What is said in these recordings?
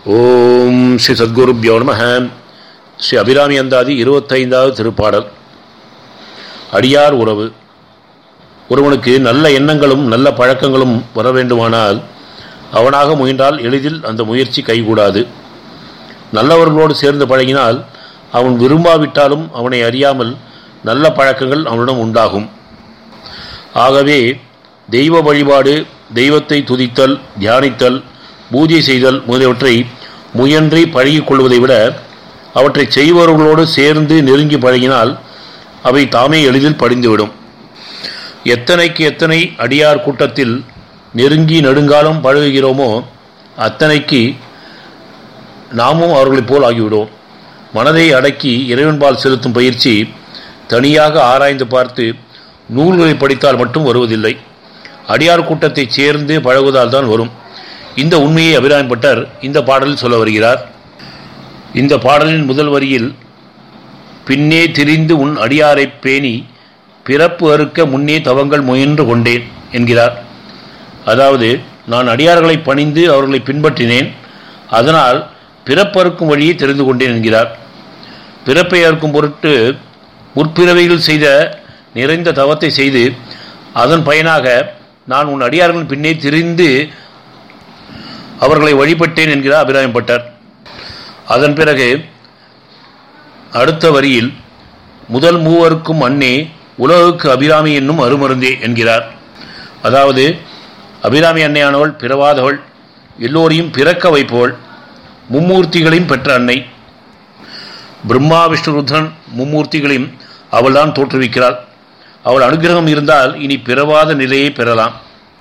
ஓம் ஸ்ரீ சத்குருப்யோ நம ஸ்ரீ அபிராமி அந்தாதி இருபத்தைந்தாவது திருப்பாடல் அடியார் உறவு ஒருவனுக்கு நல்ல எண்ணங்களும் நல்ல பழக்கங்களும் வர வேண்டுமானால் அவனாக முயன்றால் எளிதில் அந்த முயற்சி கைகூடாது நல்லவர்களோடு சேர்ந்து பழகினால் அவன் விரும்பாவிட்டாலும் அவனை அறியாமல் நல்ல பழக்கங்கள் அவனிடம் உண்டாகும் ஆகவே தெய்வ வழிபாடு தெய்வத்தை துதித்தல் தியானித்தல் பூஜை செய்தல் முதலியவற்றை முயன்றி பழகிக் கொள்வதை விட அவற்றை செய்பவர்களோடு சேர்ந்து நெருங்கி பழகினால் அவை தாமே எளிதில் படிந்துவிடும் எத்தனைக்கு எத்தனை அடியார் கூட்டத்தில் நெருங்கி நெடுங்காலம் பழகுகிறோமோ அத்தனைக்கு நாமும் அவர்களைப் போல் ஆகிவிடுவோம் மனதை அடக்கி இறைவன்பால் செலுத்தும் பயிற்சி தனியாக ஆராய்ந்து பார்த்து நூல்களை படித்தால் மட்டும் வருவதில்லை அடியார் கூட்டத்தைச் சேர்ந்து பழகுவதால் தான் வரும் இந்த உண்மையை அபிராம்பட்டர் இந்த பாடலில் சொல்ல வருகிறார் இந்த பாடலின் முதல் வரியில் பின்னே திரிந்து உன் அடியாரைப் பேணி பிறப்பு அறுக்க முன்னே தவங்கள் முயன்று கொண்டேன் என்கிறார் அதாவது நான் அடியார்களை பணிந்து அவர்களை பின்பற்றினேன் அதனால் பிறப்பறுக்கும் வழியை தெரிந்து கொண்டேன் என்கிறார் பிறப்பை அறுக்கும் பொருட்டு முற்பிறவையில் செய்த நிறைந்த தவத்தை செய்து அதன் பயனாக நான் உன் அடியார்கள் பின்னே திரிந்து அவர்களை வழிபட்டேன் என்கிறார் அபிராயம்பட்டர் அதன் பிறகு அடுத்த வரியில் முதல் மூவருக்கும் அன்னே உலகுக்கு அபிராமி என்னும் அருமருந்தே என்கிறார் அதாவது அபிராமி அன்னையானவள் பிறவாதவள் எல்லோரையும் பிறக்க வைப்பவள் மும்மூர்த்திகளையும் பெற்ற அன்னை பிரம்மா விஷ்ணு ருத்ரன் மும்மூர்த்திகளையும் அவள்தான் தோற்றுவிக்கிறாள் அவள் அனுகிரகம் இருந்தால் இனி பிறவாத நிலையை பெறலாம்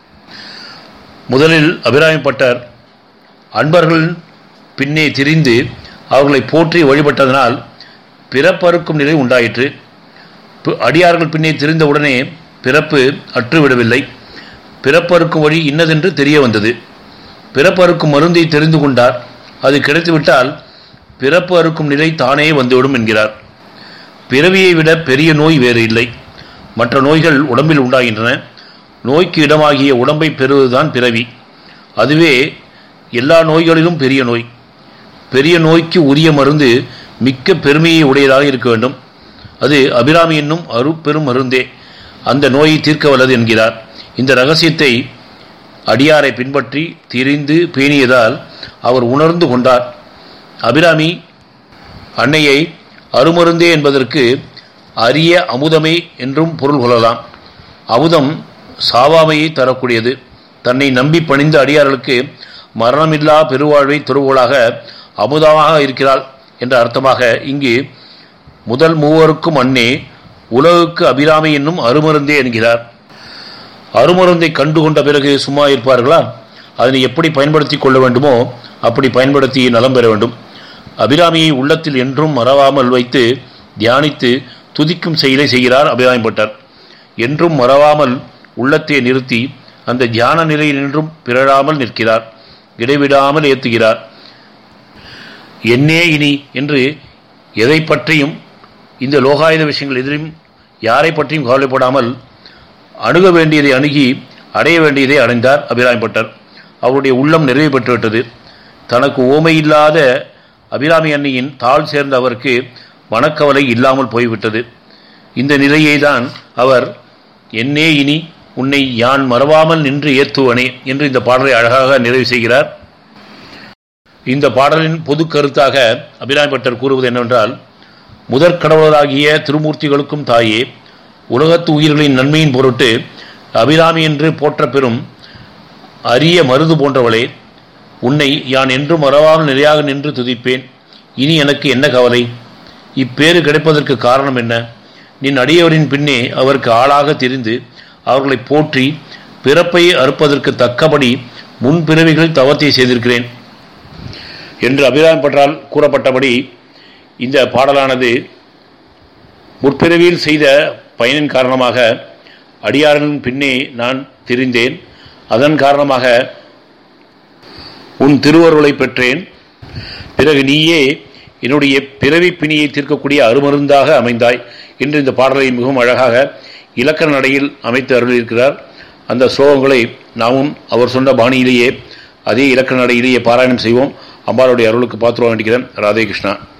முதலில் அபிராமிப்பட்டர் அன்பர்கள் பின்னே திரிந்து அவர்களை போற்றி வழிபட்டதனால் பிறப்பறுக்கும் நிலை உண்டாயிற்று அடியார்கள் பின்னே திரிந்தவுடனே பிறப்பு அற்றுவிடவில்லை பிறப்பறுக்கும் வழி இன்னதென்று தெரிய வந்தது பிறப்பறுக்கும் மருந்தை தெரிந்து கொண்டார் அது கிடைத்துவிட்டால் பிறப்பு அறுக்கும் நிலை தானே வந்துவிடும் என்கிறார் பிறவியை விட பெரிய நோய் வேறு இல்லை மற்ற நோய்கள் உடம்பில் உண்டாகின்றன நோய்க்கு இடமாகிய உடம்பை பெறுவதுதான் பிறவி அதுவே எல்லா நோய்களிலும் பெரிய நோய் பெரிய நோய்க்கு உரிய மருந்து மிக்க பெருமையை உடையதாக இருக்க வேண்டும் அது அபிராமி என்னும் அரு பெரும் மருந்தே அந்த நோயை தீர்க்க வல்லது என்கிறார் இந்த ரகசியத்தை அடியாரை பின்பற்றி திரிந்து பேணியதால் அவர் உணர்ந்து கொண்டார் அபிராமி அன்னையை அருமருந்தே என்பதற்கு அரிய அமுதமே என்றும் பொருள் கொள்ளலாம் அமுதம் சாவாமையை தரக்கூடியது தன்னை நம்பி பணிந்த அடியார்களுக்கு மரணமில்லா பெருவாழ்வை துருவுகளாக அமுதமாக இருக்கிறாள் என்ற அர்த்தமாக இங்கு முதல் மூவருக்கும் அன்னே உலகுக்கு அபிராமி என்னும் அருமருந்தே என்கிறார் அருமருந்தை கண்டு கொண்ட பிறகு சும்மா இருப்பார்களா அதனை எப்படி பயன்படுத்தி கொள்ள வேண்டுமோ அப்படி பயன்படுத்தி நலம் பெற வேண்டும் அபிராமியை உள்ளத்தில் என்றும் மறவாமல் வைத்து தியானித்து துதிக்கும் செயலை செய்கிறார் அபிராமிப்பட்டர் என்றும் மறவாமல் உள்ளத்தை நிறுத்தி அந்த தியான நிலையில் நின்றும் பிறழாமல் நிற்கிறார் இடைவிடாமல் ஏத்துகிறார் என்னே இனி என்று எதை பற்றியும் இந்த லோகாயுத விஷயங்கள் எதிரும் யாரை பற்றியும் கவலைப்படாமல் அணுக வேண்டியதை அணுகி அடைய வேண்டியதை அடைந்தார் அபிராமிப்பட்டர் அவருடைய உள்ளம் நிறைவு பெற்றுவிட்டது தனக்கு ஓமையில்லாத அபிராமி அன்னையின் தாழ் சேர்ந்த அவருக்கு மனக்கவலை இல்லாமல் போய்விட்டது இந்த நிலையை தான் அவர் என்னே இனி உன்னை யான் மறவாமல் நின்று ஏத்துவனே என்று இந்த பாடலை அழகாக நிறைவு செய்கிறார் இந்த பாடலின் பொது கருத்தாக அபிராமிப்பட்டர் கூறுவது என்னவென்றால் முதற் கடவுளராகிய திருமூர்த்திகளுக்கும் தாயே உலகத்து உயிர்களின் நன்மையின் பொருட்டு அபிராமி என்று போற்ற பெறும் அரிய மருது போன்றவளே உன்னை யான் என்றும் மறவாமல் நிலையாக நின்று துதிப்பேன் இனி எனக்கு என்ன கவலை இப்பேறு கிடைப்பதற்கு காரணம் என்ன நின் அடியவரின் பின்னே அவருக்கு ஆளாக தெரிந்து அவர்களை போற்றி பிறப்பை அறுப்பதற்கு தக்கபடி முன்பிறவிகளில் தவத்தை செய்திருக்கிறேன் என்று அபிராமி பற்றால் கூறப்பட்டபடி இந்த பாடலானது முற்பிறவியில் செய்த பயனின் காரணமாக அடியாரின் பின்னே நான் திரிந்தேன் அதன் காரணமாக உன் திருவருளை பெற்றேன் பிறகு நீயே என்னுடைய பிறவி பிணியை தீர்க்கக்கூடிய அருமருந்தாக அமைந்தாய் என்று இந்த பாடலை மிகவும் அழகாக இலக்கண நடையில் அமைத்து அருளியிருக்கிறார் அந்த ஸ்லோகங்களை நாமும் அவர் சொன்ன பாணியிலேயே அதே இலக்கண நடையிலேயே பாராயணம் செய்வோம் அம்பாளுடைய அருளுக்கு பாத்திரம் வேண்டிக்கிறேன் ராதே கிருஷ்ணா